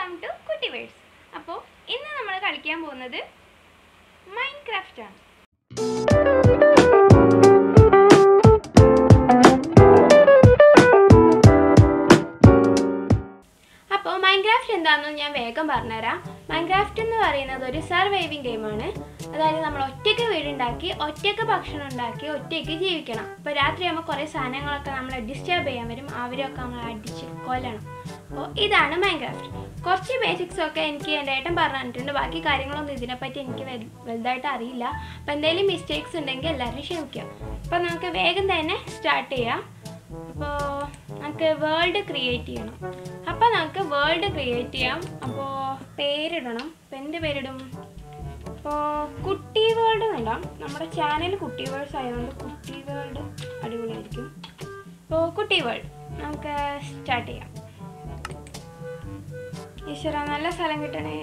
Welcome to കുട്ടി verse അപ്പോൾ ഇന്ന് നമ്മൾ കളിക്കാൻ പോകുന്നത് മൈൻഡ് ക്രാഫ്റ്റ് ആണ് അപ്പോൾ മൈൻക്രാഫ്റ്റ് എന്താണെന്ന് ഞാൻ വേഗം പറഞ്ഞുതരാം മൈൻക്രാഫ്റ്റ് എന്ന് പറയുന്നത് ഒരു സർവൈവിങ് ഗെയിമാണ് അതായത് നമ്മൾ ഒറ്റയ്ക്ക് വീടുണ്ടാക്കി ഒറ്റയ്ക്ക് ഭക്ഷണം ഉണ്ടാക്കി ഒറ്റയ്ക്ക് ജീവിക്കണം ഇപ്പോൾ രാത്രിയാകുമ്പോൾ കുറേ സാധനങ്ങളൊക്കെ നമ്മളെ ഡിസ്റ്റർബ് ചെയ്യാൻ വരും അവരെയൊക്കെ നമ്മൾ അടിച്ച് കൊല്ലണം അപ്പോൾ ഇതാണ് മൈൻക്രാഫ്റ്റ് കുറച്ച് ബേസിക്സ് ഒക്കെ എനിക്ക് എൻ്റെ ഏട്ടൻ പറഞ്ഞിട്ടുണ്ട് ബാക്കി കാര്യങ്ങളൊന്നും ഇതിനെപ്പറ്റി എനിക്ക് വൽ- വലുതായിട്ട് അറിയില്ല അപ്പോൾ എന്തെങ്കിലും മിസ്റ്റേക്സ് ഉണ്ടെങ്കിൽ എല്ലാവരും ക്ഷമിക്കുക അപ്പോൾ നമുക്ക് വേഗം തന്നെ സ്റ്റാർട്ട് ചെയ്യാം അപ്പോൾ നമുക്ക് വേൾഡ് ക്രിയേറ്റ് ചെയ്യണം അപ്പോൾ നമുക്ക് വേൾഡ് ക്രിയേറ്റ് ചെയ്യാം അപ്പോൾ പേരിടണം അപ്പോൾ എന്ത് പേരിടും അപ്പോൾ കുട്ടി വേൾഡ് എന്നിടാം നമ്മുടെ ചാനൽ കുട്ടി വേൾഡ്സ് ആയതുകൊണ്ട് കുട്ടി വേൾഡ് അടിപൊളിയായിരിക്കും അപ്പോൾ കുട്ടി വേൾഡ് നമുക്ക് സ്റ്റാർട്ട് ചെയ്യാം ഈശ്വര നല്ല സ്ഥലം കിട്ടണേ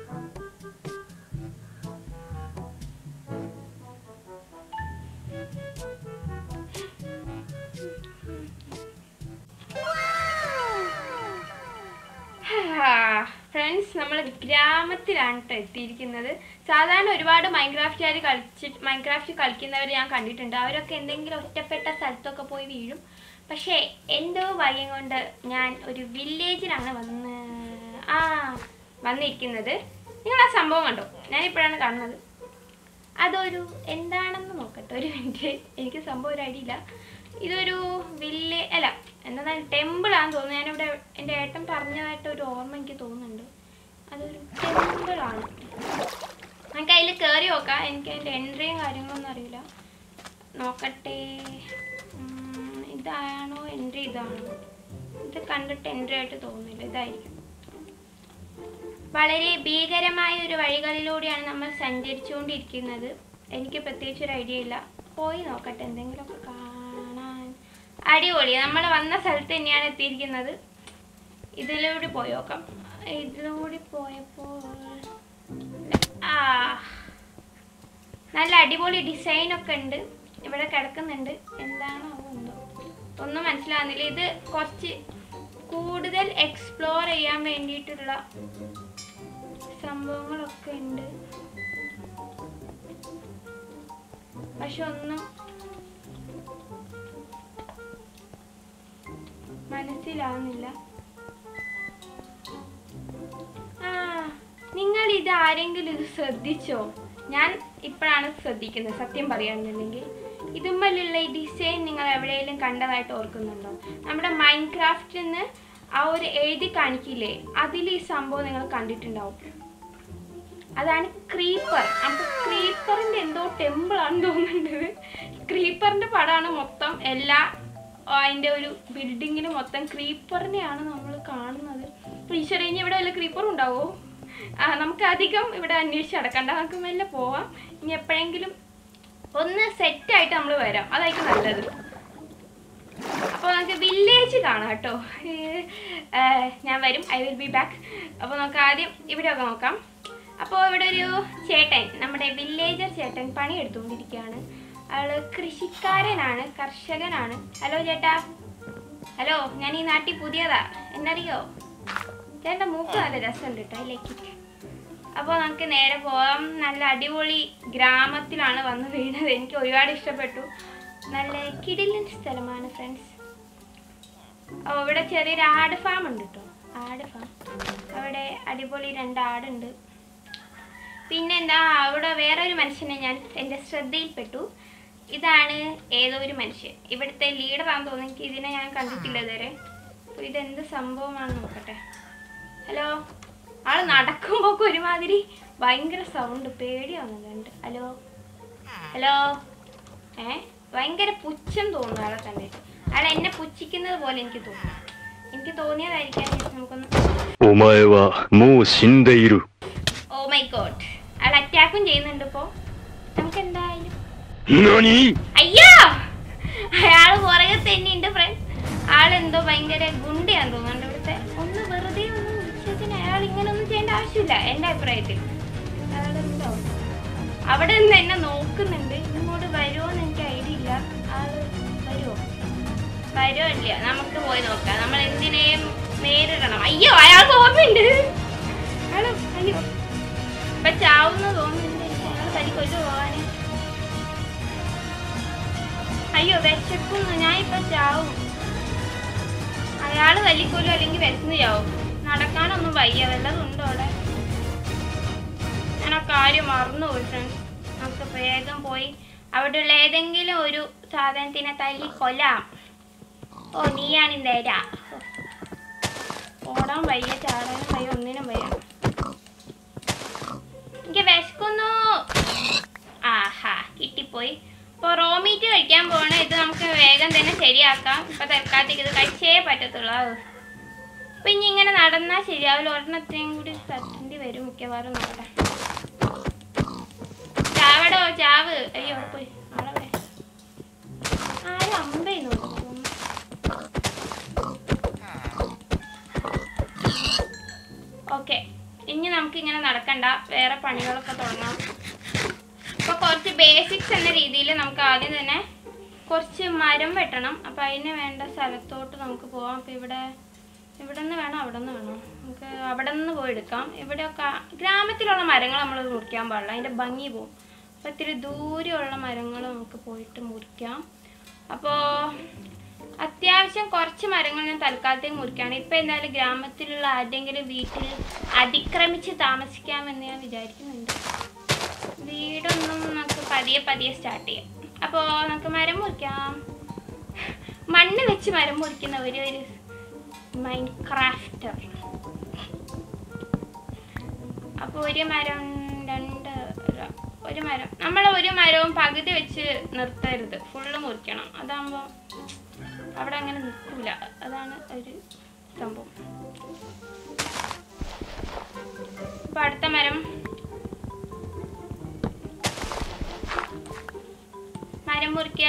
ഫ്രണ്ട്സ് നമ്മൾ ഗ്രാമത്തിലാണ് ട്ടോ എത്തിയിരിക്കുന്നത് സാധാരണ ഒരുപാട് മൈൻക്രാഫ്റ്റുകാർ കളിച്ച് മൈൻക്രാഫ്റ്റ് കളിക്കുന്നവർ ഞാൻ കണ്ടിട്ടുണ്ട് അവരൊക്കെ എന്തെങ്കിലും ഒറ്റപ്പെട്ട സ്ഥലത്തൊക്കെ പോയി വീഴും പക്ഷേ എന്തോ ഭാഗ്യം കൊണ്ട് ഞാൻ ഒരു വില്ലേജിലാണ് വന്ന് ആ വന്നിരിക്കുന്നത് നിങ്ങൾ ആ സംഭവം കണ്ടോ ഞാനിപ്പോഴാണ് കാണുന്നത് അതൊരു എന്താണെന്ന് നോക്കട്ടെ ഒരു മിനിറ്റ് എനിക്ക് സംഭവം ഒരു ഐഡിയ ഇല്ല ഇതൊരു വില്ലേ അല്ല എന്താ ടെമ്പിൾ ആണെന്ന് തോന്നുന്നു ഞാനിവിടെ എൻ്റെ ഏട്ടൻ പറഞ്ഞതായിട്ട് ഒരു ഓർമ്മ എനിക്ക് തോന്നുന്നുണ്ട് അതൊരു ടെമ്പിൾ ആണ് നമുക്ക് അതിൽ കയറി നോക്കാം എനിക്ക് അതിൻ്റെ എൻട്രിയും കാര്യങ്ങളൊന്നും അറിയില്ല നോക്കട്ടെ ഉം, ഇതാണോ എൻട്രി ഇതാണോ ഇത് കണ്ടിട്ട് എൻട്രി ആയിട്ട് തോന്നുന്നില്ല ഇതായിരിക്കും വളരെ ഭീകരമായ ഒരു വഴികളിലൂടെയാണ് നമ്മൾ സഞ്ചരിച്ചുകൊണ്ടിരിക്കുന്നത് എനിക്ക് പ്രത്യേകിച്ച് ഒരു ഐഡിയ ഇല്ല പോയി നോക്കട്ടെ എന്തെങ്കിലുമൊക്കെ കാണാൻ അടിപൊളി നമ്മൾ വന്ന സ്ഥലത്ത് തന്നെയാണ് എത്തിയിരിക്കുന്നത് ഇതിലൂടെ പോയി നോക്കാം ഇതിലൂടെ പോയപ്പോൾ ആ നല്ല അടിപൊളി ഡിസൈൻ ഒക്കെ ഉണ്ട് ഇവിടെ കിടക്കുന്നുണ്ട് എന്താണോ എന്തോ ഒന്നും മനസ്സിലാവുന്നില്ല ഇത് കുറച്ച് കൂടുതൽ എക്സ്പ്ലോർ ചെയ്യാൻ വേണ്ടിയിട്ടുള്ള സംഭവങ്ങളൊക്കെ ഉണ്ട് പക്ഷെ ഒന്നും മനസ്സിലാവുന്നില്ല ആ നിങ്ങൾ ഇത് ആരെങ്കിലും ഇത് ശ്രദ്ധിച്ചോ ഞാൻ ഇപ്പോഴാണ് ശ്രദ്ധിക്കുന്നത് സത്യം പറയുകയാണെന്നുണ്ടെങ്കിൽ ഇതുമ്മലുള്ള ഈ ഡിസൈൻ നിങ്ങൾ എവിടെയെങ്കിലും കണ്ടതായിട്ട് ഓർക്കുന്നുണ്ടോ നമ്മുടെ മൈൻഡ് ക്രാഫ്റ്റിൽ നിന്ന് ആ ഒരു എഴുതി കാണിക്കില്ലേ അതിൽ ഈ സംഭവം നിങ്ങൾ കണ്ടിട്ടുണ്ടാവും അതാണ് ക്രീപ്പർ അപ്പൊ ക്രീപ്പറിന്റെ എന്തോ ടെമ്പിൾ ആണെന്ന് തോന്നുന്നുണ്ട് ക്രീപ്പറിന്റെ പടമാണ് മൊത്തം എല്ലാ അതിന്റെ ഒരു ബിൽഡിങ്ങിന് മൊത്തം ക്രീപ്പറിനെയാണ് നമ്മൾ കാണുന്നത് ഈശ്വര ഇനി ഇവിടെ വല്ല ക്രീപ്പർ ഉണ്ടാവോ ആ, നമുക്ക് അധികം ഇവിടെ അന്വേഷിച്ച് നടക്കണ്ട നമുക്ക് മെല്ലെ പോവാം ഇനി എപ്പോഴെങ്കിലും ഒന്ന് സെറ്റായിട്ട് നമ്മൾ വരാം അതായിരിക്കും നല്ലത് അപ്പോൾ നമുക്ക് വില്ലേജ് കാണാം കേട്ടോ ഞാൻ വരും ഐ വിൽ ബി ബാക്ക് അപ്പോൾ നമുക്ക് ആദ്യം ഇവിടെയൊക്കെ നോക്കാം അപ്പോൾ ഇവിടെ ഒരു ചേട്ടൻ നമ്മുടെ വില്ലേജർ ചേട്ടൻ പണി എടുത്തുകൊണ്ടിരിക്കുകയാണ് ആള് കൃഷിക്കാരനാണ് കർഷകനാണ് ഹലോ ചേട്ടാ ഹലോ ഞാൻ ഈ നാട്ടിൽ പുതിയതാ എന്നറിയോ ചേട്ടൻ്റെ മൂക്ക് നല്ല രസമുണ്ട് കേട്ടോ അതിലേക്ക് അപ്പോൾ നമുക്ക് നേരെ പോവാം നല്ല അടിപൊളി ഗ്രാമത്തിലാണ് വന്ന് വീണത് എനിക്ക് ഒരുപാട് ഇഷ്ടപ്പെട്ടു നല്ല കിടിലൻ സ്ഥലമാണ് ഫ്രണ്ട്സ് ഓ ഇവിടെ ചെറിയൊരു ആട് ഫാം ഉണ്ട് കേട്ടോ ആട് ഫാം അവിടെ അടിപൊളി രണ്ട് ആടുണ്ട് പിന്നെന്താ അവിടെ വേറൊരു മനുഷ്യനെ ഞാൻ എൻ്റെ ശ്രദ്ധയിൽപ്പെട്ടു ഇതാണ് ഏതോ ഒരു മനുഷ്യൻ ഇവിടുത്തെ ലീഡറാണെന്ന് തോന്നുന്നു എനിക്ക് ഇതിനെ ഞാൻ കണ്ടിട്ടില്ല ഇതുവരെ അപ്പോൾ ഇതെന്ത് സംഭവമാണെന്ന് നോക്കട്ടെ ഹലോ ആള് നടക്കുമ്പോൾ ഒരുമാതിരി ഭയങ്കര സൗണ്ട് പേടിയാവുന്നുണ്ട് ഹലോ ഹലോ ഏ ഭയങ്കര പുച്ഛം തോന്നുന്നു ആളെ കണ്ടിട്ട് ആൾ എന്നെ പുച്ഛിക്കുന്നത് പോലെ എനിക്ക് തോന്നുന്നു എനിക്ക് തോന്നിയതായിരിക്കാം നമുക്കൊന്ന് お前はもう死んでいる。 ഓ മൈ ഗോഡ് ആൾ അറ്റാക്കും ചെയ്യുന്നുണ്ട് ഇപ്പോ നമുക്ക് എന്തായാലും 何 അയ്യോ അയാള് പുറകെ തന്നെ ഉണ്ട് ഫ്രണ്ട്സ് ആളെന്തോ ഭയങ്കര ഗുണ്ടയാന്ന് തോന്നുന്നുണ്ട് ഇവിടുത്തെ ഒന്ന് വെറുതെ ഒന്ന് വിശ്വസിന് അയാൾ ഇങ്ങനെ ഒന്നും ചെയ്യേണ്ട ആവശ്യമില്ല എൻ്റെ അഭിപ്രായത്തിൽ അയാളെന്തോ അവിടെ നിന്ന് എന്നെ നോക്കുന്നുണ്ട് ഇങ്ങോട്ട് വരുമോന്ന് എനിക്ക് ഐഡിയ ഇല്ല ആള് വരുമോ വരുമോ ഇല്ല നമുക്ക് പോയി നോക്കാം നമ്മൾ എന്തിനേയും നേരിടണം അയ്യോ അയാൾക്ക് ഓർമ്മയുണ്ട് അയ്യോ ഇപ്പൊ ചാവുന്ന തോന്നുന്നുണ്ട് ഞങ്ങൾ തനിക്കൊല്ലു പോവാന് അയ്യോ വിശക്കുന്നു ഞാൻ ഇപ്പൊ ചാവും അയാള് തല്ലിക്കൊല്ലും അല്ലെങ്കിൽ വിശന്ന് ചാവും നടക്കാനൊന്നും വയ്യ വല്ലതും ഉണ്ടോ അവിടെ ഞാൻ ആ കാര്യം മറന്നു പോയി ഫ്രണ്ട്സ് നമുക്ക് വേഗം പോയി അവിടെയുള്ള ഏതെങ്കിലും ഒരു സാധനത്തിനെ തല്ലി കൊല്ലാം ഓ നീയാണ് ഇന്നേരാ ഓടാൻ വയ്യ ചാടാനും വയ്യ ഒന്നിനും വയ്യ എനിക്ക് വിശക്കുന്നു ആഹാ കിട്ടിപ്പോയി ഇപ്പോൾ റോമീറ്റ് കഴിക്കാൻ പോകണം ഇത് നമുക്ക് വേഗം തന്നെ ശരിയാക്കാം ഇപ്പൊ തൽക്കാലത്തേക്ക് ഇത് കഴിച്ചേ പറ്റത്തുള്ളൂ അപ്പൊ ഇനി ഇങ്ങനെ നടന്നാൽ ശരിയാവില്ല ഒരെണ്ണത്തെയും കൂടി തട്ടേണ്ടി വരും മിക്കവാറും നോക്കട്ടെ ചാവടോ ചാവ് അയ്യോ അവിടെ പോയി ആളവിടെ ആരും അമ്പേ നോക്കുന്നു ഓക്കെ ഇനി നമുക്ക് ഇങ്ങനെ നടക്കണ്ട വേറെ പണികളൊക്കെ തുടങ്ങാം ഇപ്പൊ കുറച്ച് ബേസിക്സ് എന്ന രീതിയിൽ നമുക്ക് ആദ്യം തന്നെ കുറച്ച് മരം വെട്ടണം അപ്പൊ അതിന് വേണ്ട സ്ഥലത്തോട്ട് നമുക്ക് പോവാം അപ്പൊ ഇവിടെ ഇവിടെ നിന്ന് വേണം അവിടെ നിന്ന് വേണം നമുക്ക് അവിടെ നിന്ന് പോയി എടുക്കാം ഇവിടെയൊക്കെ ഗ്രാമത്തിലുള്ള മരങ്ങൾ നമ്മൾ മുറിക്കാൻ പാടില്ല അതിന്റെ ഭംഗി പോവും അപ്പൊ ഇത്തിരി ദൂരെയുള്ള മരങ്ങൾ നമുക്ക് പോയിട്ട് മുറിക്കാം അപ്പോൾ അത്യാവശ്യം കുറച്ച് മരങ്ങൾ ഞാൻ തൽക്കാലത്തേക്ക് മുറിക്കുകയാണ് ഇപ്പം എന്തായാലും ഗ്രാമത്തിലുള്ള ആരുടെങ്കിലും വീട്ടിൽ അതിക്രമിച്ച് താമസിക്കാമെന്ന് ഞാൻ വിചാരിക്കുന്നുണ്ട് വീടൊന്നും നമുക്ക് പതിയെ പതിയെ സ്റ്റാർട്ട് ചെയ്യാം അപ്പോൾ നമുക്ക് മരം മുറിക്കാം മണ്ണ് വെച്ച് മരം മുറിക്കുന്ന ഒരു ഒരു മൈൻഡ് ക്രാഫ്റ്റർ അപ്പോൾ ഒരു മരം രണ്ട് ര- ഒരു മരം നമ്മൾ ഒരു മരവും പകുതി വെച്ച് നിർത്തരുത് ഫുള്ള് മുറിക്കണം അതാകുമ്പോൾ അവിടെ അങ്ങനെ നിൽക്കൂല അതാണ് ഒരു സംഭവം അപ്പൊ അടുത്ത മരം മരം മുറിക്കുക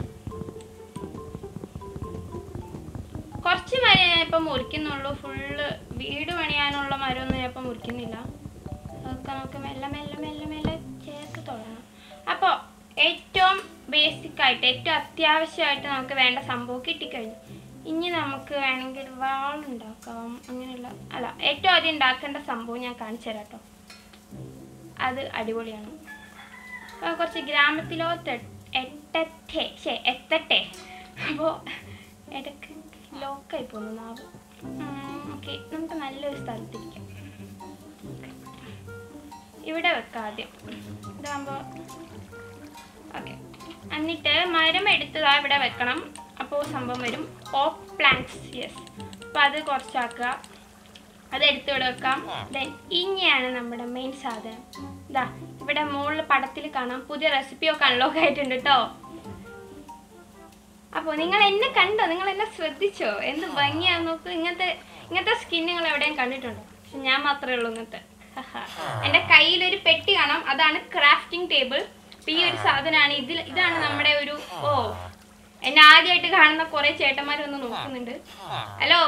കുറച്ച് മരം ഞാൻ ഇപ്പൊ മുറിക്കുന്നുള്ളൂ ഫുള്ള് വീട് പണിയാനുള്ള മരമൊന്നും ഞാൻ ഇപ്പൊ മുറിക്കുന്നില്ല അതൊക്കെ നമുക്ക് മെല്ലെ മെല്ലെ മെല്ലെ മെല്ലെ ചേർത്ത് തുടങ്ങണം അപ്പോൾ ഏറ്റവും ബേസിക് ആയിട്ട് ഏറ്റവും അത്യാവശ്യമായിട്ട് നമുക്ക് വേണ്ട സംഭവം കിട്ടിക്കഴിഞ്ഞു ഇനി നമുക്ക് വേണമെങ്കിൽ വാളുണ്ടാക്കാം അങ്ങനെയുള്ള അല്ല ഏറ്റവും ആദ്യം ഉണ്ടാക്കേണ്ട സംഭവം ഞാൻ കാണിച്ചു തരാം കേട്ടോ അത് അടിപൊളിയാണ് അപ്പോൾ കുറച്ച് ഗ്രാമത്തിലോ തെ- എട്ടത്തെ ശേ എത്തട്ടെ അപ്പോൾ ഇടയ്ക്ക് ലോക്കായി പോകുന്നു നാവ് ഓക്കെ നമുക്ക് നല്ലൊരു സ്ഥലത്തിരിക്കാം ഇവിടെ വെക്കാം ആദ്യം ഇതാകുമ്പോൾ ഓക്കെ എന്നിട്ട് മരം എടുത്തതാ ഇവിടെ വെക്കണം അപ്പോൾ സംഭവം വരും ഓഫ് പ്ലാന്റ്സ് യെസ് അപ്പോൾ അത് കുറച്ചാക്കുക അത് എടുത്ത് ഇവിടെ വെക്കാം ദെൻ ഇനിയാണ് നമ്മുടെ മെയിൻ സാധനം ഇതാ ഇവിടെ മുകളിൽ പടത്തിൽ കാണാം പുതിയ റെസിപ്പിയൊക്കെ അൺലോക്ക് ആയിട്ടുണ്ട് കേട്ടോ അപ്പോൾ നിങ്ങൾ എന്നെ കണ്ടോ നിങ്ങൾ എന്നെ ശ്രദ്ധിച്ചോ എന്ത് ഭംഗിയാന്ന് നോക്ക് ഇങ്ങനത്തെ ഇങ്ങനത്തെ സ്കിൻ നിങ്ങൾ എവിടെയും കണ്ടിട്ടുണ്ടോ പക്ഷെ ഞാൻ മാത്രമേ ഉള്ളൂ ഇങ്ങനത്തെ എൻ്റെ കയ്യിലൊരു പെട്ടി കാണാം അതാണ് ക്രാഫ്റ്റിംഗ് ടേബിൾ ഈ ഒരു സാധനമാണ് ഇതിൽ ഇതാണ് നമ്മുടെ ഒരു ഓ എന്നെ ആദ്യമായിട്ട് കാണുന്ന കുറെ ചേട്ടന്മാർ വന്ന് നോക്കുന്നുണ്ട് ഹലോ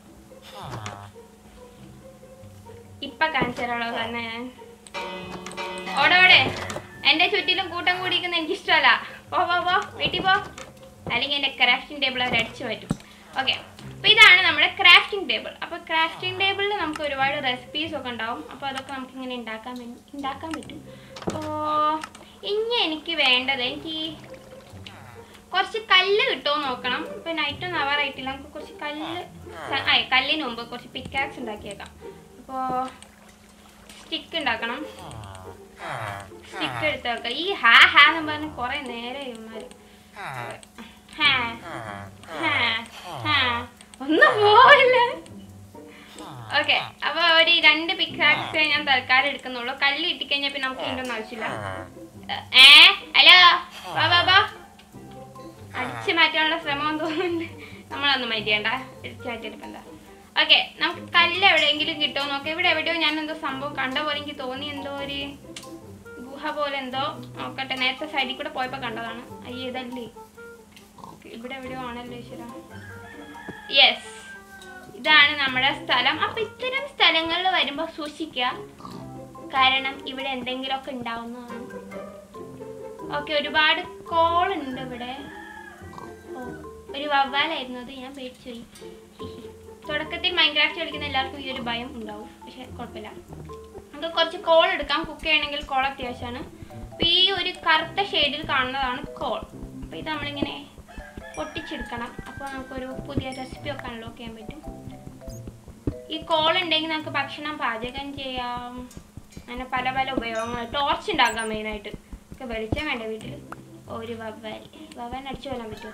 ഇപ്പൊ കാണിച്ചു തരാളോ തന്നെ ഞാൻ ഓടെ ഓടെ എന്റെ ചുറ്റിലും കൂട്ടം കൂടിയിരിക്കുന്ന എനിക്ക് ഇഷ്ടമല്ല പോ പോ പോ വീട്ടിൽ പോ അല്ലെങ്കിൽ എന്റെ ക്രാഫ്റ്റിംഗ് ടേബിൾ അവർ അടിച്ചു പറ്റും ഓക്കെ അപ്പൊ ഇതാണ് നമ്മുടെ ക്രാഫ്റ്റിംഗ് ടേബിൾ അപ്പൊ ക്രാഫ്റ്റിംഗ് ടേബിളിൽ നമുക്ക് ഒരുപാട് റെസിപ്പീസ് ഒക്കെ ഉണ്ടാവും അപ്പൊ അതൊക്കെ നമുക്ക് ഇങ്ങനെ ഉണ്ടാക്കാൻ വേണ്ടി ഉണ്ടാക്കാൻ പറ്റും അപ്പോൾ ഇനി എനിക്ക് വേണ്ടത് എനിക്ക് കുറച്ച് കല്ല് കിട്ടുമോ നോക്കണം ഇപ്പൊ നൈറ്റ് ഒന്നും ആവാറായിട്ടില്ല നമുക്ക് കുറച്ച് കല്ല് സ- ആ കല്ലിന് മുമ്പ് കുറച്ച് പിക്കാക്സ് ഉണ്ടാക്കിയേക്കാം അപ്പോൾ സ്റ്റിക്ക് ഉണ്ടാക്കണം സ്റ്റിക്ക് എടുത്ത് വെക്കാം ഈ ഹാ ഹാ എന്ന് പറഞ്ഞ് കുറെ നേരെ ഇവന്മാര് ഹാ ഹാ ഹാ ഒന്നും പോവില്ല ഓക്കെ അപ്പൊ ഒരു രണ്ട് പിക്കാക്സ് ഞാൻ തൽക്കാലം എടുക്കുന്നുള്ളൂ കല്ല് കിട്ടിക്കഴിഞ്ഞാൽ പിന്നെ നമുക്ക് ഇതിന്റെ ഒന്നും ആവശ്യമില്ല ഏ ഹലോ വാ വാ വാ അടിച്ചു മാറ്റാനുള്ള ശ്രമം തോന്നുന്നുണ്ട് നമ്മളൊന്നും മൈറ്റിയണ്ട അടിച്ചു മാറ്റിയെടുക്കണ്ട ഓക്കെ നമുക്ക് കല്ല് എവിടെയെങ്കിലും കിട്ടുമോ നോക്കാം ഇവിടെ എവിടെയോ ഞാൻ എന്തോ സംഭവം കണ്ട പോലെ എനിക്ക് തോന്നി എന്തോ ഒരു ഗുഹ പോലെ എന്തോ നോക്കട്ടെ നേരത്തെ സൈഡിൽ കൂടെ പോയപ്പോ കണ്ടതാണ് അയ്യേ ഇതല്ലേ ഇവിടെ എവിടെയോ ആണല്ലോ ഈശ്വര യെസ് ഇതാണ് നമ്മുടെ സ്ഥലം അപ്പൊ ഇത്തരം സ്ഥലങ്ങളിൽ വരുമ്പോ സൂക്ഷിക്കുക കാരണം ഇവിടെ എന്തെങ്കിലുമൊക്കെ ഉണ്ടാവുന്നതാണ് ഓക്കെ ഒരുപാട് കോൾ ഉണ്ട് ഇവിടെ ഓ ഒരു വവ്വാലായിരുന്നു അത് ഞാൻ പേടിച്ചു പോയി തുടക്കത്തിൽ മൈൻക്രാഫ്റ്റ് കളിക്കുന്ന എല്ലാവർക്കും ഈ ഒരു ഭയം ഉണ്ടാവും പക്ഷെ കുഴപ്പമില്ല നമുക്ക് കുറച്ച് കോൾ എടുക്കാം കുക്ക് ചെയ്യണമെങ്കിൽ കോൾ അത്യാവശ്യമാണ് അപ്പോൾ ഈ ഒരു കറുത്ത ഷെയ്ഡിൽ കാണുന്നതാണ് കോൾ അപ്പോൾ ഇത് നമ്മളിങ്ങനെ പൊട്ടിച്ചെടുക്കണം അപ്പോൾ നമുക്കൊരു പുതിയ റെസിപ്പി ഒക്കെ അൺലോക്ക് ചെയ്യാൻ പറ്റും ഈ കോൾ ഉണ്ടെങ്കിൽ നമുക്ക് ഭക്ഷണം പാചകം ചെയ്യാം അങ്ങനെ പല പല ഉപയോഗങ്ങൾ ടോർച്ച് ഉണ്ടാക്കാം മെയിനായിട്ട് ഒക്കെ വെളിച്ചം വേണ്ട വീട്ടിൽ ഒരു വവ്വാൽ വവ്വാൻ അടിച്ചു കൊല്ലാൻ പറ്റുമോ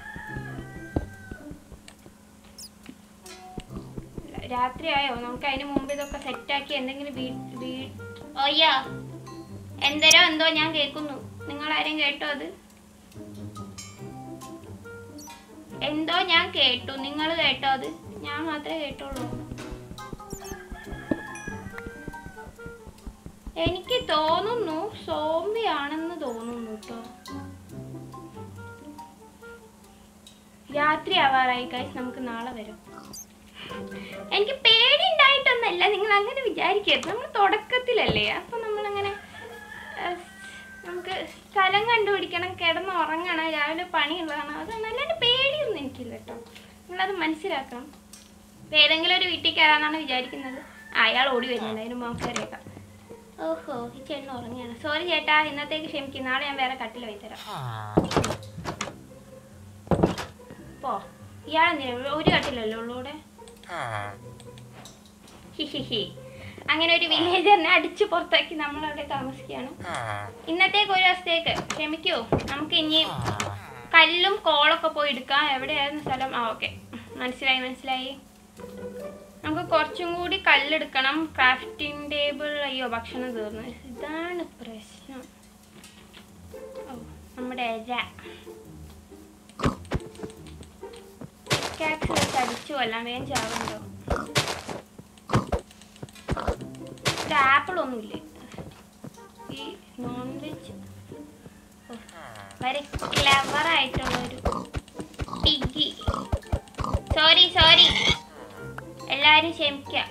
രാത്രിയായോ നമുക്ക് അതിന് മുമ്പ് ഇതൊക്കെ സെറ്റാക്കി എന്തെങ്കിലും വീ വീ ഓയ്യോ എന്തരോ എന്തോ ഞാൻ കേൾക്കുന്നു നിങ്ങൾ ആരും കേട്ടോ അത് എന്തോ ഞാൻ കേട്ടു നിങ്ങൾ കേട്ടോ അത് ഞാൻ മാത്രമേ കേട്ടുള്ളൂ എനിക്ക് തോന്നുന്നു സോംബി ആണെന്ന് തോന്നുന്നു കേട്ടോ രാത്രി ആവാറായി ഗൈസ് നമുക്ക് നാളെ വരാം എനിക്ക് പേടി ഉണ്ടായിട്ടൊന്നല്ല നിങ്ങൾ അങ്ങനെ വിചാരിക്കരുത് നമ്മൾ തുടക്കത്തിലല്ലേ അപ്പൊ നമ്മളങ്ങനെ ആ, നമുക്ക് സ്ഥലം കണ്ടുപിടിക്കണം കിടന്ന് ഉറങ്ങണം രാവിലെ പണിയുള്ളതാണ് അതാണ് അല്ലാണ്ട് പേടിയൊന്നും എനിക്കില്ല കേട്ടോ നിങ്ങളത് മനസ്സിലാക്കണം ഇപ്പൊ ഏതെങ്കിലും ഒരു വീട്ടിൽ കയറാന്നാണ് വിചാരിക്കുന്നത് ആ, അയാൾ ഓടി വരുന്നുണ്ട് അതിന് മുമ്പ് കയറിയേക്കാം ഓഹോ ഈ ചേട്ടൻ ഉറങ്ങിയാണ് സോറി ചേട്ടാ ഇന്നത്തേക്ക് ക്ഷമിക്കും നാളെ ഞാൻ വേറെ കട്ടിൽ പോയി തരാം പോ ഇയാളെന്തിനാ ഒരു കട്ടിലല്ലേ ഉള്ളൂ ഇവിടെ ഹിഹിഹി അങ്ങനെ ഒരു വില്ലേജറിനെ അടിച്ചു പുറത്താക്കി നമ്മൾ അവിടെ താമസിക്കുകയാണ് ഇന്നത്തേക്ക് ഒരു ദിവസത്തേക്ക് ക്ഷമിക്കൂ നമുക്ക് ഇനി കല്ലും കോളൊക്കെ പോയി എടുക്കാം എവിടെയായിരുന്നു സ്ഥലം ആ ഓക്കെ മനസ്സിലായി മനസ്സിലായി നമുക്ക് കുറച്ചും കൂടി കല്ലെടുക്കണം ക്രാഫ്റ്റിംഗ് ടേബിൾ അയ്യോ ഭക്ഷണം തീർന്നു ഇതാണ് പ്രശ്നം ഓ നമ്മുടെ എര കാക്സ് വെച്ച് അടിച്ചു കൊല്ലാം വേഗം ചാവുണ്ടോ ഒരു ആപ്പിൾ ഒന്നുമില്ലേ ഈ നോൺ വെജ് വളരെ ക്ലവർ ആയിട്ടുള്ള ഒരു പിഗി സോറി സോറി എല്ലാരും ക്ഷമിക്കുക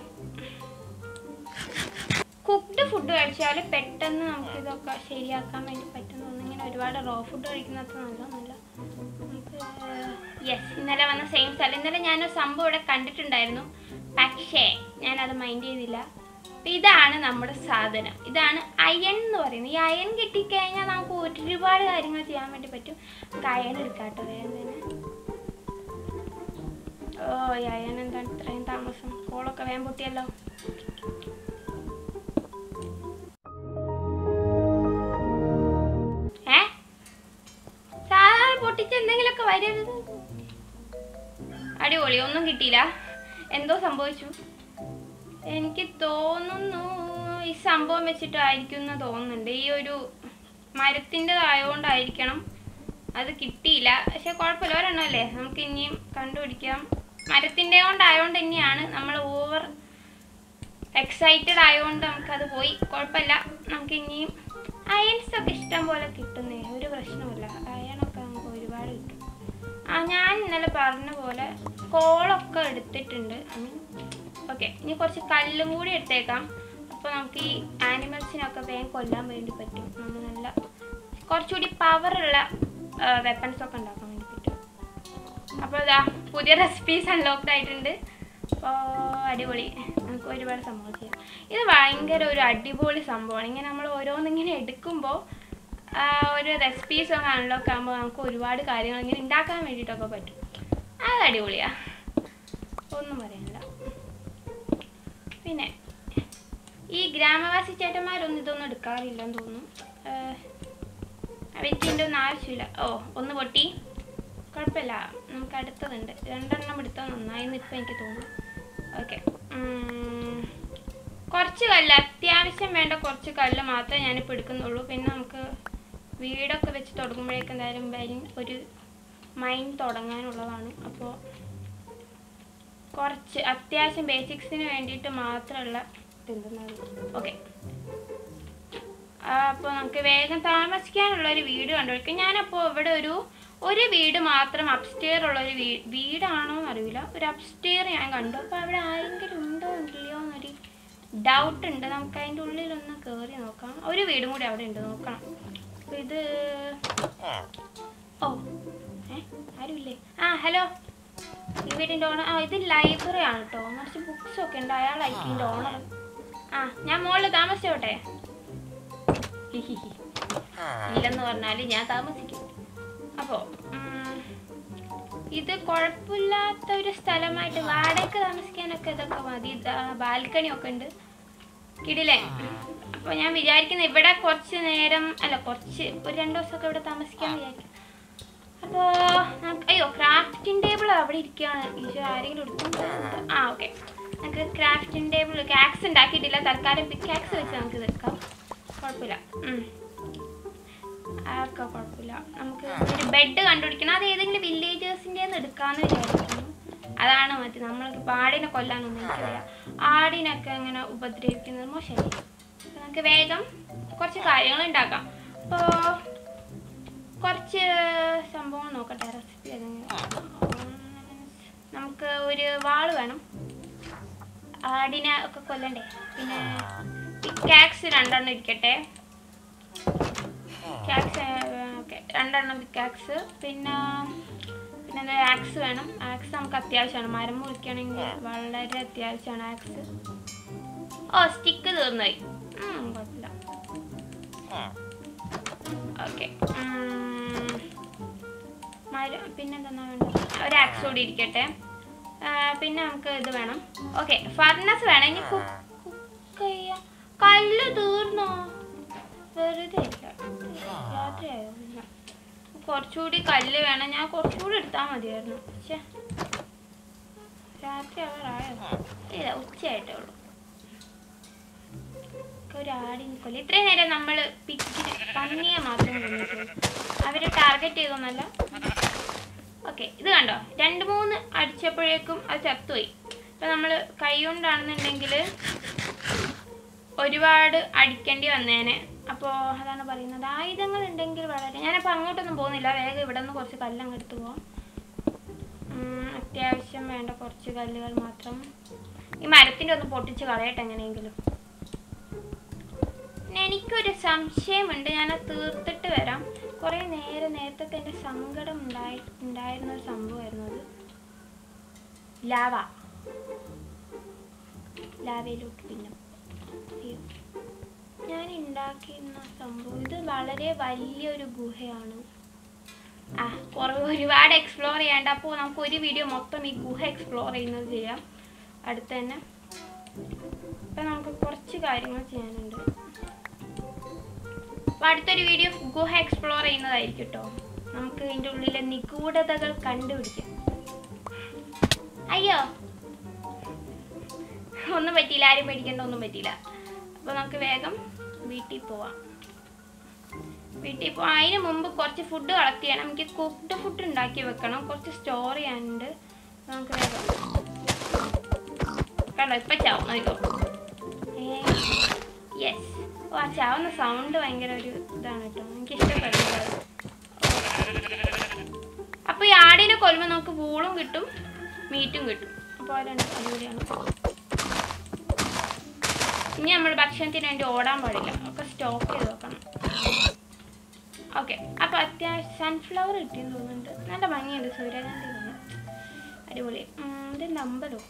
കുക്ക്ഡ് ഫുഡ് കഴിച്ചാൽ പെട്ടെന്ന് നമുക്ക് ഇതൊക്കെ ശരിയാക്കാൻ വേണ്ടി പറ്റുന്ന ഇങ്ങനെ ഒരുപാട് റോ ഫുഡ് കഴിക്കുന്നത് നല്ലതൊന്നുമല്ല നമുക്ക് യെസ് ഇന്നലെ വന്ന സെയിം സ്ഥലം ഇന്നലെ ഞാനൊരു സംഭവം ഇവിടെ കണ്ടിട്ടുണ്ടായിരുന്നു പക്ഷേ ഞാനത് മൈൻഡ് ചെയ്തില്ല അപ്പൊ ഇതാണ് നമ്മുടെ സാധനം ഇതാണ് അയൺ എന്ന് പറയുന്നത് ഈ അയൺ കിട്ടിക്കഴിഞ്ഞാൽ നമുക്ക് ഒരുപാട് കാര്യങ്ങൾ ചെയ്യാൻ വേണ്ടി പറ്റും നമുക്ക് അയൺ എടുക്കാട്ടോ വേഗം തന്നെ ഓ ഈ അയൺ എന്താണ് ഇത്രയും താമസം കോളൊക്കെ വേഗം പൊട്ടിയല്ലോ ഏ സാധാരണ പൊട്ടിച്ച് എന്തെങ്കിലുമൊക്കെ വരരുത് അടിപൊളി ഒന്നും കിട്ടിയില്ല എന്തോ സംഭവിച്ചു എനിക്ക് തോന്നുന്നു ഈ സംഭവം വെച്ചിട്ടായിരിക്കും എന്ന് തോന്നുന്നുണ്ട് ഈ ഒരു മരത്തിൻ്റെതായതുകൊണ്ടായിരിക്കണം അത് കിട്ടിയില്ല പക്ഷെ കുഴപ്പമില്ല ഒരെണ്ണമല്ലേ നമുക്ക് ഇനിയും കണ്ടുപിടിക്കാം മരത്തിൻ്റെ കൊണ്ടായതുകൊണ്ട് തന്നെയാണ് നമ്മൾ ഓവർ എക്സൈറ്റഡ് ആയതുകൊണ്ട് നമുക്കത് പോയി കുഴപ്പമില്ല നമുക്ക് ഇനിയും അയൺസ് ഒക്കെ ഇഷ്ടം പോലെ കിട്ടുന്നേ ഒരു പ്രശ്നമില്ല അയണൊക്കെ നമുക്ക് ഒരുപാട് കിട്ടും ആ ഞാൻ ഇന്നലെ പറഞ്ഞ പോലെ കോളൊക്കെ എടുത്തിട്ടുണ്ട് ഓക്കെ ഇനി കുറച്ച് കല്ലും കൂടി എടുത്തേക്കാം അപ്പോൾ നമുക്ക് ഈ ആനിമൽസിനൊക്കെ വേഗം കൊല്ലാൻ വേണ്ടി പറ്റും നമ്മൾ നല്ല കുറച്ചുകൂടി പവറുള്ള വെപ്പൺസ് ഒക്കെ ഉണ്ടാക്കാൻ വേണ്ടി പറ്റും അപ്പോൾ ഇതാ പുതിയ റെസിപ്പീസ് അൺലോക്ക്ഡ് ആയിട്ടുണ്ട് അപ്പോൾ അടിപൊളി നമുക്ക് ഒരുപാട് സംഭവം ചെയ്യാം ഇത് ഭയങ്കര ഒരു അടിപൊളി സംഭവമാണ് ഇങ്ങനെ നമ്മൾ ഓരോന്നിങ്ങനെ എടുക്കുമ്പോൾ ആ, ഒരു റെസിപ്പീസ് ഒക്കെ അൺലോക്ക് ആകുമ്പോൾ നമുക്ക് ഒരുപാട് കാര്യങ്ങൾ ഇങ്ങനെ ഉണ്ടാക്കാൻ വേണ്ടിയിട്ടൊക്കെ പറ്റും അത് അടിപൊളിയാ ഒന്നും പറയാനില്ല പിന്നെ ഈ ഗ്രാമവാസി ചേട്ടന്മാരൊന്നും ഇതൊന്നും എടുക്കാറില്ലെന്ന് തോന്നുന്നു ആഹ്, അവർക്ക് ഇതിൻ്റെ ഒന്നും ആവശ്യമില്ല ഓ ഒന്ന് പൊട്ടി കുഴപ്പമില്ല നമുക്ക് അടുത്തതുണ്ട് രണ്ടെണ്ണം എടുത്താൽ നന്നായെന്ന് ഇപ്പം എനിക്ക് തോന്നുന്നു ഓക്കെ കുറച്ച് കല്ല് അത്യാവശ്യം വേണ്ട കുറച്ച് കല്ല് മാത്രമേ ഞാനിപ്പോൾ എടുക്കുന്നുള്ളൂ പിന്നെ നമുക്ക് വീടൊക്കെ വെച്ച് തുടങ്ങുമ്പോഴേക്കും എന്തായാലും വരും ഒരു മൈൻഡ് തുടങ്ങാനുള്ളതാണ് അപ്പോൾ കുറച്ച് അത്യാവശ്യം ബേസിക്സിന് വേണ്ടിയിട്ട് മാത്രമുള്ള ഇതെന്തെന്നാണ് ഓക്കെ അപ്പോൾ നമുക്ക് വേഗം താമസിക്കാനുള്ള ഒരു വീട് കണ്ടുപിടിക്കും ഞാനപ്പോൾ ഇവിടെ ഒരു ഒരു വീട് മാത്രം അപ്സ്റ്റെയർ ഉള്ള ഒരു വീ വീടാണോ എന്നറിയില്ല ഒരു അപ്സ്റ്റെയർ ഞാൻ കണ്ടു അപ്പോൾ അവിടെ ആരെങ്കിലും ഉണ്ടോ ഇല്ലയോ എന്നൊരു ഡൗട്ട് ഉണ്ട് നമുക്ക് അതിൻ്റെ ഉള്ളിലൊന്ന് കയറി നോക്കാം ഒരു വീടും കൂടി അവിടെ ഉണ്ട് നോക്കണം അപ്പോൾ ഇത് ഓ ഏ ആരുമില്ലേ ആ ഹലോ ഈ വീടിൻ്റെ ഓണർ ആ ഇത് ലൈബ്രറി ആണ് കേട്ടോ കുറച്ച് ബുക്സ് ഒക്കെ ഉണ്ട് അയാളായിരിക്കും ഇതിൻ്റെ ഓണർ ആ ഞാൻ മുകളിൽ താമസിച്ചോട്ടെ ഹിഹിഹി. ഇല്ലെന്ന് പറഞ്ഞാൽ ഞാൻ താമസിക്കും അപ്പോൾ ഇത് കുഴപ്പമില്ലാത്ത ഒരു സ്ഥലമായിട്ട് വാടകയ്ക്ക് താമസിക്കാനൊക്കെ ഇതൊക്കെ മതി ബാൽക്കണി ഒക്കെ ഉണ്ട് കിടിലേ അപ്പോൾ ഞാൻ വിചാരിക്കുന്ന ഇവിടെ കുറച്ച് നേരം അല്ല കുറച്ച് ഒരു രണ്ട് ദിവസമൊക്കെ ഇവിടെ താമസിക്കാൻ വിചാരിക്കും അപ്പോൾ നമുക്ക് അയ്യോ ക്രാഫ്റ്റിംഗ് ടേബിൾ അവിടെ ഇരിക്കുകയാണ് ഈശോ ആരെങ്കിലും എടുത്തു ആ ഓക്കെ നമുക്ക് ക്രാഫ്റ്റിംഗ് ടേബിൾ കാക്സ് ഉണ്ടാക്കിയിട്ടില്ല തൽക്കാലം പിക്കാക്സ് വെച്ച് നമുക്ക് തീർക്കാം കുഴപ്പമില്ല ഉം. അതൊക്കെ കുഴപ്പമില്ല നമുക്ക് ഒരു ബെഡ് കണ്ടുപിടിക്കണം അത് ഏതെങ്കിലും വില്ലേജേഴ്സിൻ്റെ എടുക്കാമെന്ന് വിചാരിക്കുന്നു അതാണ് മതി നമ്മൾക്ക് ഇപ്പം ആടിനെ കൊല്ലാനൊന്നും എനിക്കറിയാം ആടിനൊക്കെ അങ്ങനെ ഉപദ്രവിക്കുന്നത് മോശമല്ലേ അപ്പോൾ നമുക്ക് വേഗം കുറച്ച് കാര്യങ്ങൾ ഉണ്ടാക്കാം അപ്പോൾ കുറച്ച് സംഭവങ്ങൾ നോക്കട്ടെ റെസിപ്പി നമുക്ക് ഒരു വാള് വേണം ആടിനെ ഒക്കെ കൊല്ലണ്ടേ പിന്നെ പിക്കാക്സ് രണ്ടെണ്ണം ഇരിക്കട്ടെ പിക്കാക്സ് ഓക്കെ രണ്ടെണ്ണം പിക്കാക്സ് പിന്നെ പിന്നെ എന്താ ആക്സ് വേണം ആക്സ് നമുക്ക് അത്യാവശ്യമാണ് മരം മുറിക്കണമെങ്കിൽ വളരെ അത്യാവശ്യമാണ് ആക്സ് ഓ സ്റ്റിക്ക് തീർന്നുപോയി ഉം, കുഴപ്പമില്ല ഓക്കെ മരം പിന്നെന്താ വേണ്ടത് ഒരു ആക്സ് കൂടി ഇരിക്കട്ടെ ആ, പിന്നെ നമുക്ക് ഇത് വേണം ഓക്കെ ഫർണസ് വേണം ഇനി കുക്ക് ചെയ്യാം കല്ല് തീർന്നോ വെറുതെ ഇല്ല രാത്രിയായോ ഇല്ല. കുറച്ചുകൂടി കല്ല് വേണം ഞാൻ കുറച്ചുകൂടി എടുത്താൽ മതിയായിരുന്നു പക്ഷേ രാത്രി ആവാറായോ ഇല്ല ഉച്ചയായിട്ടേ ഉള്ളൂ ഒരു ആടിനെ കൊല്ലം ഇത്രയും നേരം നമ്മൾ പിച്ചിന് പന്നിയെ മാത്രം കൊന്നിട്ടുള്ളൂ അവരെ ടാർഗറ്റ് ചെയ്തൊന്നല്ല ഓക്കെ ഇത് കണ്ടോ രണ്ട് മൂന്ന് അടിച്ചപ്പോഴേക്കും അത് ചത്തുപോയി ഇപ്പം നമ്മൾ കൈ കൊണ്ടാണെന്നുണ്ടെങ്കിൽ ഒരുപാട് അടിക്കേണ്ടി വന്നേനെ അപ്പോൾ അതാണ് പറയുന്നത് ആയുധങ്ങൾ ഉണ്ടെങ്കിൽ വളരെ ഞാനപ്പോൾ അങ്ങോട്ടൊന്നും പോകുന്നില്ല വേഗം ഇവിടെ നിന്ന് കുറച്ച് കല്ലങ്ങ് എടുത്ത് പോവാം ഉം, അത്യാവശ്യം വേണ്ട കുറച്ച് കല്ലുകൾ മാത്രം ഈ മരത്തിൻ്റെ ഒന്ന് പൊട്ടിച്ച് കളയട്ടെ എങ്ങനെയെങ്കിലും പിന്നെ എനിക്കൊരു സംശയമുണ്ട് ഞാൻ തീർത്തിട്ട് വരാം കുറേ നേരം നേരത്തെ എൻ്റെ സങ്കടം ഉണ്ടായി ഉണ്ടായിരുന്ന ഒരു സംഭവമായിരുന്നു അത് ലാവ ലാവയിലോട്ട് പിന്നെ അയ്യോ ഞാൻ ഉണ്ടാക്കിയിരുന്ന സംഭവം ഇത് വളരെ വലിയൊരു ഗുഹയാണ് ആ കുറേ ഒരുപാട് എക്സ്പ്ലോർ ചെയ്യാണ്ട് അപ്പോൾ നമുക്ക് ഒരു വീഡിയോ മൊത്തം ഈ ഗുഹ എക്സ്പ്ലോർ ചെയ്യുന്നത് ചെയ്യാം അടുത്ത് തന്നെ അപ്പം നമുക്ക് കുറച്ച് കാര്യങ്ങൾ ചെയ്യാനുണ്ട് അപ്പോൾ അടുത്തൊരു വീഡിയോ ഗുഹ എക്സ്പ്ലോർ ചെയ്യുന്നതായിരിക്കും കേട്ടോ നമുക്ക് ഇതിൻ്റെ ഉള്ളിലെ നിഗൂഢതകൾ കണ്ടുപിടിക്കാം അയ്യോ ഒന്നും പറ്റിയില്ല ആരും പേടിക്കേണ്ട ഒന്നും പറ്റിയില്ല അപ്പോൾ നമുക്ക് വേഗം വീട്ടിൽ പോവാം വീട്ടിൽ പോവാം അതിന് മുമ്പ് കുറച്ച് ഫുഡ് കളക്ട് ചെയ്യണം എനിക്ക് കുക്ക്ഡ് ഫുഡ് ഉണ്ടാക്കി വെക്കണം കുറച്ച് സ്റ്റോർ ചെയ്യാനുണ്ട് അപ്പോൾ നമുക്ക് വേഗം കണ്ടോ ഇപ്പം ചാവും നോക്കോ യെസ് ഓ ആ ചാവുന്ന സൗണ്ട് ഭയങ്കര ഒരു ഇതാണ് കേട്ടോ എനിക്ക് ഇഷ്ടപ്പെടുന്നത് അപ്പോൾ ഈ ആടിനെ കൊല്ലുമ്പോൾ നമുക്ക് വൂളും കിട്ടും മീറ്റും കിട്ടും അപ്പോൾ രണ്ട് അടിപൊളിയാണ് ഇനി നമ്മൾ ഭക്ഷണത്തിന് വേണ്ടി ഓടാൻ പാടില്ല ഒക്കെ സ്റ്റോക്ക് ചെയ്ത് വെക്കണം ഓക്കെ അപ്പോൾ അത്യാവശ്യം സൺഫ്ലവർ കിട്ടിയെന്ന് തോന്നുന്നുണ്ട് നല്ല ഭംഗിയുണ്ട് സൂര്യകാന്തി തോന്നുന്നു അടിപൊളി ഉം, ഇതെന്താ അമ്പലോ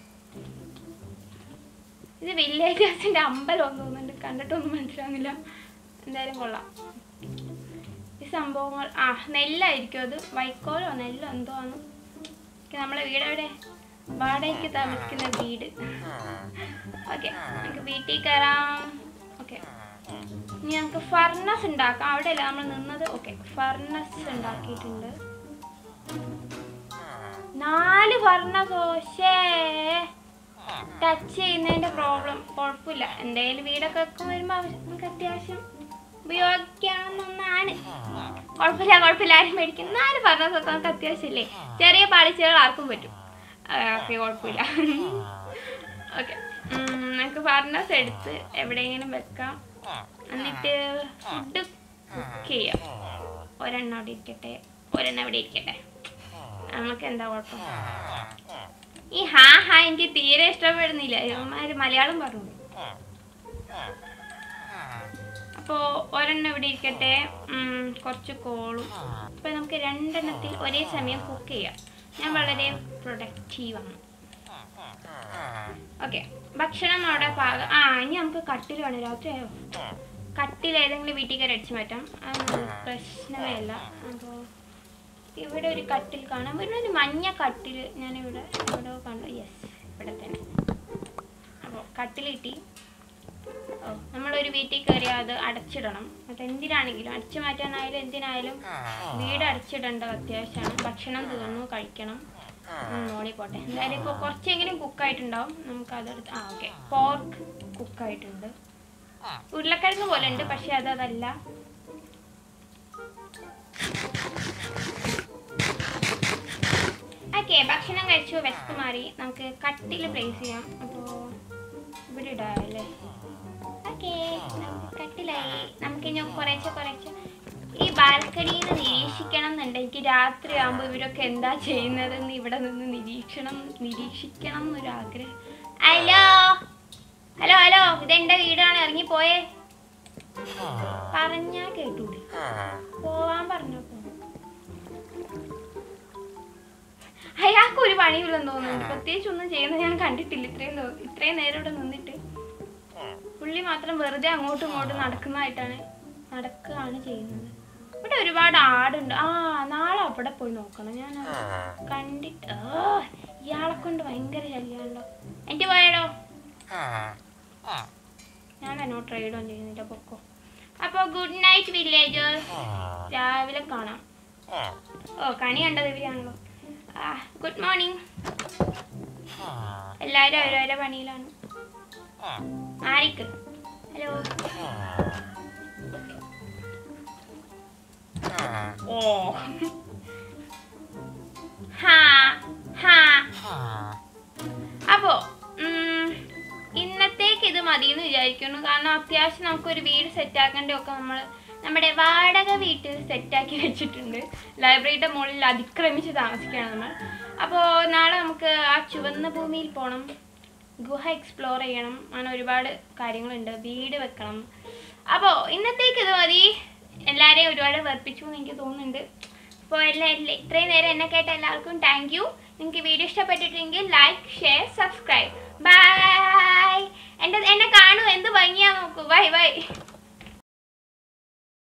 ഇത് വില്ലേജേഴ്സിൻ്റെ അമ്പലം തോന്നുന്നുണ്ട് കണ്ടിട്ടൊന്നും മനസ്സിലാവുന്നില്ല എന്തായാലും കൊള്ളാം ഈ സംഭവങ്ങൾ ആ നെല്ലായിരിക്കും അത് വൈക്കോലോ നെല്ലോ എന്തോ ആണ് നമ്മളെ വീട് എവിടെ വാടകയ്ക്ക് താമസിക്കുന്ന വീട് ഓക്കെ നമുക്ക് വീട്ടിൽ കയറാം ഓക്കെ ഇനി നമുക്ക് ഫർണസ് ഉണ്ടാക്കാം അവിടെയല്ല നമ്മൾ നിന്നത് ഓക്കെ ഫർണസ് ഉണ്ടാക്കിയിട്ടുണ്ട് നാല് ഫർണസ് ഓശേ ടച്ച് ചെയ്യുന്നതിന്റെ പ്രോബ്ലം കുഴപ്പമില്ല എന്തായാലും വീടൊക്കെ വെക്കും വരുമ്പോൾ ആവശ്യം- നമുക്ക് അത്യാവശ്യം ഉപയോഗിക്കാവുന്ന ഒന്നാണ് കുഴപ്പമില്ല കുഴപ്പമില്ല ആരും മേടിക്കും നാല് ഫർണസ് ഒക്കെ നമുക്ക് അത്യാവശ്യമില്ലേ ചെറിയ പാളിച്ചകൾ ആർക്കും പറ്റും ഓക്കെ കുഴപ്പമില്ല ഓക്കെ നമുക്ക് ഫർണസ് എടുത്ത് എവിടെയെങ്കിലും വെക്കാം എന്നിട്ട് ഫുഡ് കുക്ക് ചെയ്യാം ഒരെണ്ണം അവിടെ ഇരിക്കട്ടെ ഒരെണ്ണം അവിടെ ഇരിക്കട്ടെ നമുക്ക് എന്താ കുഴപ്പം ഈ ഹാ ഹാ എനിക്ക് തീരെ ഇഷ്ടപ്പെടുന്നില്ല ഇവന്മാര് മലയാളം പറഞ്ഞു അപ്പോൾ ഒരെണ്ണം ഇവിടെ ഇരിക്കട്ടെ ഉം, കുറച്ച് കോളും അപ്പോൾ നമുക്ക് രണ്ടെണ്ണത്തിൽ ഒരേ സമയം കുക്ക് ചെയ്യാം ഞാൻ വളരെ പ്രൊഡക്റ്റീവാണ് ഓക്കെ ഭക്ഷണം അവിടെ പാകം ആ ഇനി നമുക്ക് കട്ടിൽ വേണം രാത്രിയായോ കട്ടിൽ ഏതെങ്കിലും വീട്ടിൽ കയറി അടിച്ചു മാറ്റാം അതൊന്നും പ്രശ്നമേ അല്ല അപ്പോൾ ഇവിടെ ഒരു കട്ടിൽ കാണാം ഇവിടെ ഒരു മഞ്ഞ കട്ടിൽ ഞാനിവിടെ ഇവിടെ കണ്ടു യെസ് ഇവിടെ തന്നെ അപ്പോൾ കട്ടിൽ കിട്ടി ഓ നമ്മളൊരു വീട്ടിൽ കയറി അത് അടച്ചിടണം അത് എന്തിനാണെങ്കിലും അടിച്ചു മാറ്റാനായാലും എന്തിനായാലും വീട് അടച്ചിടേണ്ടത് അത്യാവശ്യമാണ് ഭക്ഷണം തീർന്നു കഴിക്കണം ഉം, മോളിൽ പോട്ടെ എന്തായാലും ഇപ്പോൾ കുറച്ചെങ്കിലും കുക്കായിട്ടുണ്ടാവും നമുക്ക് അതെടുത്ത് ആ ഓക്കെ പോർക്ക് കുക്കായിട്ടുണ്ട് ഉരുളക്കിഴങ്ങ് പോലെ ഉണ്ട് പക്ഷെ അത് അതല്ല ഓക്കെ ഭക്ഷണം കഴിച്ചു വിശപ്പ് മാറി നമുക്ക് കട്ടിൽ പ്ലേസ് ചെയ്യാം അപ്പോൾ ഇവിടെ ഇടാം അല്ലേ ഓക്കെ കട്ടിലായി നമുക്ക് ഇനി കുറേശ്ശെ കുറേശ്ശെ ഈ ബാൽക്കണിയിൽ നിന്ന് നിരീക്ഷിക്കണം എന്നുണ്ട് എനിക്ക് രാത്രി ആകുമ്പോൾ ഇവരൊക്കെ എന്താ ചെയ്യുന്നതെന്ന് ഇവിടെ നിന്ന് നിരീക്ഷണം നിരീക്ഷിക്കണം എന്നൊരു ആഗ്രഹം ഹലോ ഹലോ ഹലോ ഇതെന്റെ വീടാണ് ഇറങ്ങിപ്പോയേ പറഞ്ഞാ കേട്ടൂടെ പോവാൻ പറഞ്ഞപ്പോ അയാൾക്ക് ഒരു പണിയില്ലെന്ന് തോന്നുന്നുണ്ട് പ്രത്യേകിച്ച് ഒന്നും ചെയ്യുന്നത് ഞാൻ കണ്ടിട്ടില്ല ഇത്രയും ദോ- ഇത്രയും നേരം ഇവിടെ നിന്നിട്ട് പുള്ളി മാത്രം വെറുതെ അങ്ങോട്ടും ഇങ്ങോട്ടും നടക്കുന്നതായിട്ടാണ് നടക്കുകയാണ് ചെയ്യുന്നത് ഇവിടെ ഒരുപാട് ആടുണ്ട് ആ നാളെ അവിടെ പോയി നോക്കണം ഞാൻ കണ്ടിട്ട് ആ ഇയാളെ കൊണ്ട് ഭയങ്കര ശല്യമാണല്ലോ എനിക്ക് പോയാലോ ഞാൻ എന്നോട് ട്രേഡും ചെയ്യുന്നില്ല പൊക്കോ അപ്പോൾ ഗുഡ് നൈറ്റ് വില്ലേജേഴ്സ് രാവിലെ കാണാം ഓ കണി കണ്ടത് ഇവരാണല്ലോ ആ ഗുഡ് മോർണിംഗ് എല്ലാവരും ഓരോരോ പണിയിലാണ് ആരിക്ക് ഹലോ ഓ ഹാ ഹാ അപ്പോ ഉം, ഇന്നത്തേക്ക് ഇത് മതി എന്ന് വിചാരിക്കുന്നു കാരണം അത്യാവശ്യം നമുക്കൊരു വീട് സെറ്റ് ആക്കേണ്ടതൊക്കെ നമ്മൾ നമ്മുടെ വാടക വീട്ടിൽ സെറ്റാക്കി വെച്ചിട്ടുണ്ട് ലൈബ്രറിയുടെ മുകളിൽ അതിക്രമിച്ച് താമസിക്കുകയാണ് നമ്മൾ അപ്പോൾ നാളെ നമുക്ക് ആ ചുവന്ന ഭൂമിയിൽ പോകണം ഗുഹ എക്സ്പ്ലോർ ചെയ്യണം അങ്ങനെ ഒരുപാട് കാര്യങ്ങളുണ്ട് വീട് വെക്കണം അപ്പോൾ ഇന്നത്തേക്ക് ഇത് മതി എല്ലാവരെയും ഒരുപാട് വെറുപ്പിച്ചു എന്ന് എനിക്ക് തോന്നുന്നുണ്ട് അപ്പോൾ എല്ലാ എല്ലാ- ഇത്രയും നേരം എന്നെ കേട്ട എല്ലാവർക്കും താങ്ക് യു നിങ്ങൾക്ക് വീഡിയോ ഇഷ്ടപ്പെട്ടിട്ടുണ്ടെങ്കിൽ ലൈക്ക് ഷെയർ സബ്സ്ക്രൈബ് ബൈ എൻ്റെ എന്നെ കാണൂ എന്ത് ഭംഗിയാ നോക്കൂ ബൈ ബൈ